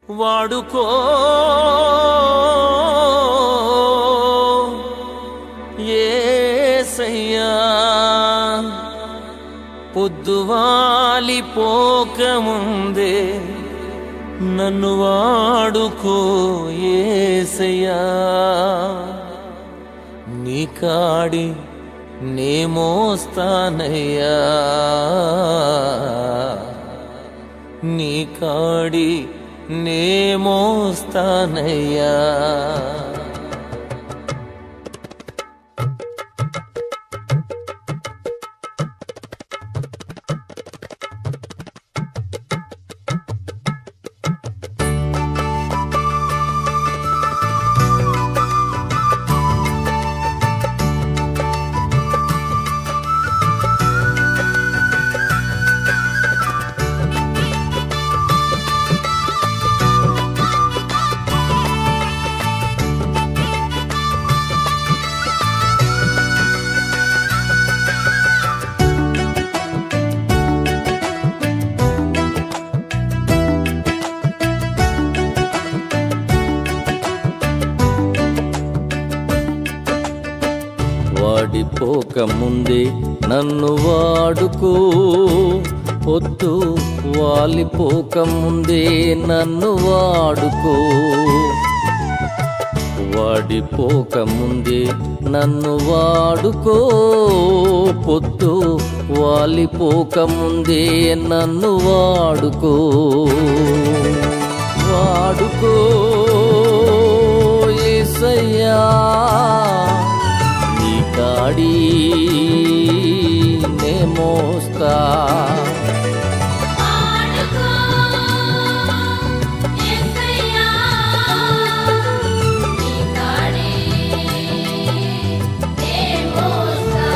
వాడుకో ఏసయ్యా పొద్దువాలి పోకముందే నన్ను వాడుకో ఏసయ్యా నీ కాడి నే మోస్తానయ్యా నీ కాడి నే మోస్తానయ్యా వాడిపోక ముందే నన్ను వాడుకో పొద్దు వాలిపోక ముందే నన్ను వాడుకో వాడిపోక ముందే నన్ను వాడుకో పొద్దు వాలిపోక ముందే నన్ను వాడుకో వాడుకో ఏసయ్యా నీ కాడి నే మోస్తా ఆడుకో యేసయ్యా నీ కాడే నే మోస్తా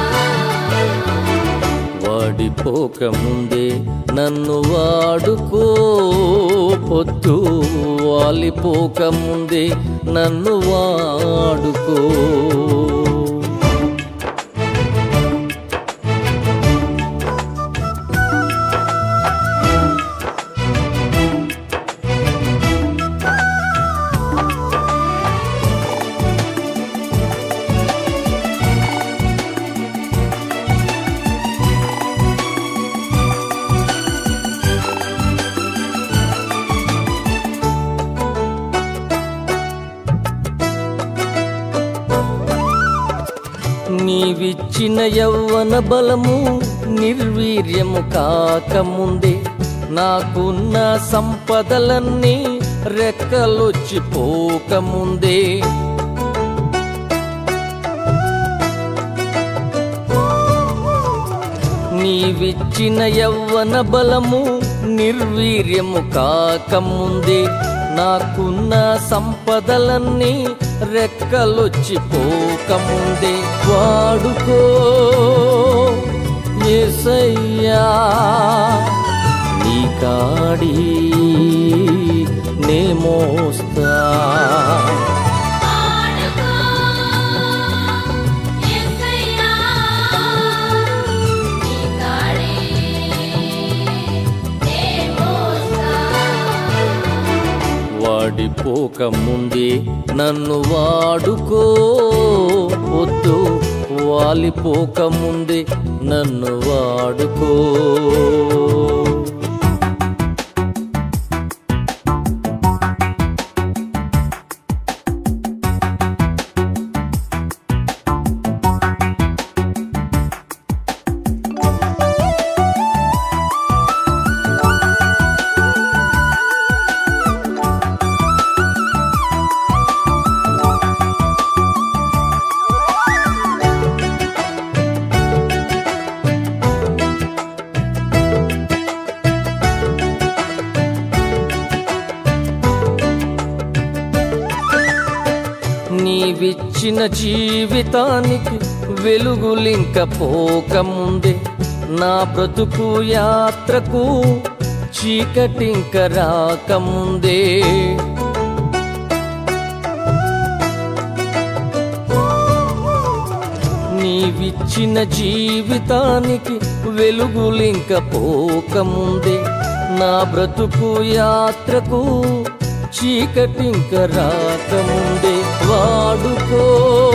వాడిపోక ముందే నన్ను వాడుకో పొద్దు వాలిపోక ముందే నన్ను వాడుకో నీవిచ్చిన యవ్వన బలము నిర్వీర్యము కాకముందే నాకున్న సంపదలన్నీ రెక్కలొచ్చి పోకముందే నీవిచ్చిన యవ్వన బలము నిర్వీర్యము కాకముందే నాకున్న సంపదలన్నీ రెక్కలొచ్చి పోకముందే వాడుకో ఏసయ్యా నీ కాడి నే మోస్తా ఆడుకో యేసయ్యా నీ కాడే నే మోస్తా వాడిపోక ముందే నన్ను వాడుకో పొద్దు వాలిపోక ముందే నన్ను వాడుకో నీవిచ్చిన జీవితానికి వెలుగులింక పోకముందే నా బ్రతుకు యాత్రకు చీకటింక రాకముందే నీవిచ్చిన జీవితానికి వెలుగులింక పోకముందే నా బ్రతుకు యాత్రకు చీకటింక రాకముందే వాడుకో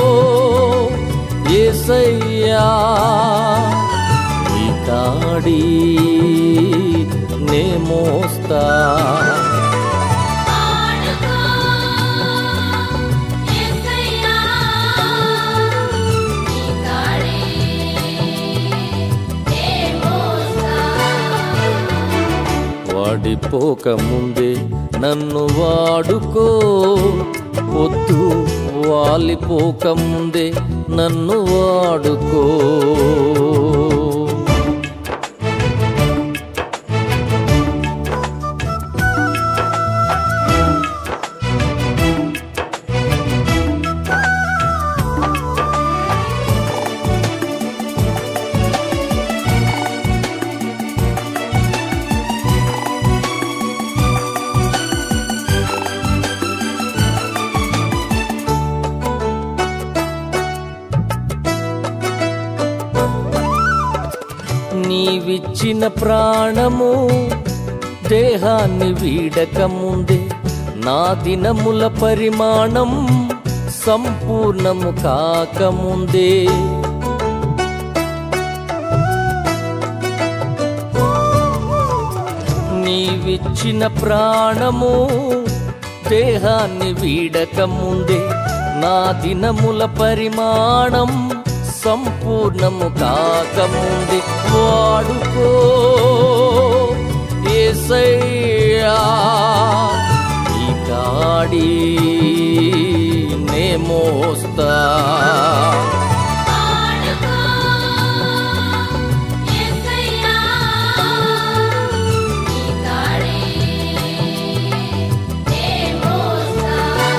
ఏసయ్యా ఈ తాడి నే మోస్తా ఆడుకో యేసయ్యా నీ కాడే ఏ మోస్తా వాడిపోక ముందే నన్ను వాడుకో పొద్దు వాలిపోక ముందే నన్ను వాడుకో నీవిచ్చిన ప్రాణము దేహాన్ని వీడక ముందే నా దినముల పరిమాణం సంపూర్ణము కాకముందే నీవిచ్చిన ప్రాణము దేహాన్ని వీడక ముందే నా దినముల పరిమాణం సంపూర్ణము కాకముందే వాడుకో ఏసయ్యా ఈ కాడి నే మోస్తా ఆడుకో యేసయ్యా నీ కాడే ఏ మోస్తా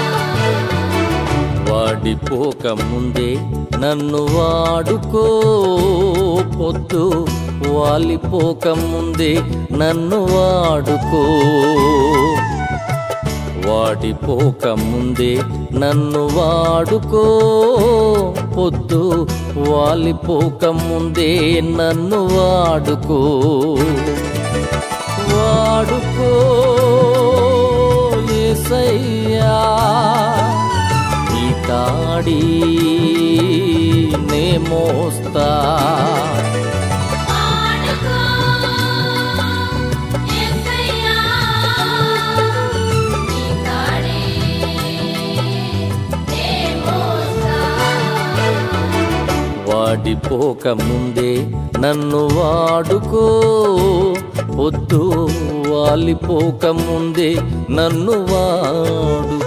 వాడిపోక ముందే నన్ను వాడుకో పొద్దు వాలిపోక ముందే నన్ను వాడుకో వాడిపోక ముందే నన్ను వాడుకో పొద్దు వాలిపోక ముందే నన్ను వాడుకో వాడుకో ఏసయ్యా ఈ తాడి నే మోస్తా ఆడుకో యేసయ్యా నీ కాడే ఏ మోస్తా వాడిపోక ముందే నన్ను వాడుకో పొద్దు వాలిపోక ముందే నన్ను వాడు